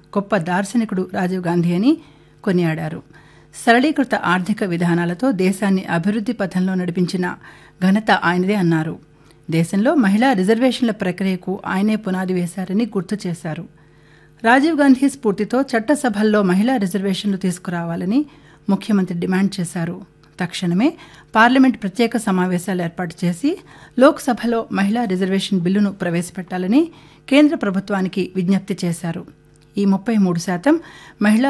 గొప్ప దార్శనికుడు రాజీవ్ గాంధీ అని కొనియాడారు సరళీకృత ఆర్థిక విధానాలతో దేశాన్ని అభివృద్ధి పథంలో నడిపించిన ఘనత ఆయనదే అన్నారు దేశంలో మహిళా రిజర్వేషన్ల ప్రక్రియకు ఆయనే పునాది వేశారని గుర్తు చేశారు రాజీవ్ గాంధీ స్ఫూర్తితో చట్టసభల్లో మహిళా రిజర్వేషన్లు తీసుకురావాలని ముఖ్యమంత్రి డిమాండ్ చేశారు తక్షణమే పార్లమెంట్ ప్రత్యేక సమావేశాలు ఏర్పాటు చేసి లోక్సభలో మహిళా రిజర్వేషన్ బిల్లును ప్రవేశపెట్టాలని కేంద్ర ప్రభుత్వానికి విజ్ఞప్తి చేశారు ఈ ముప్పై మూడు శాతం మహిళా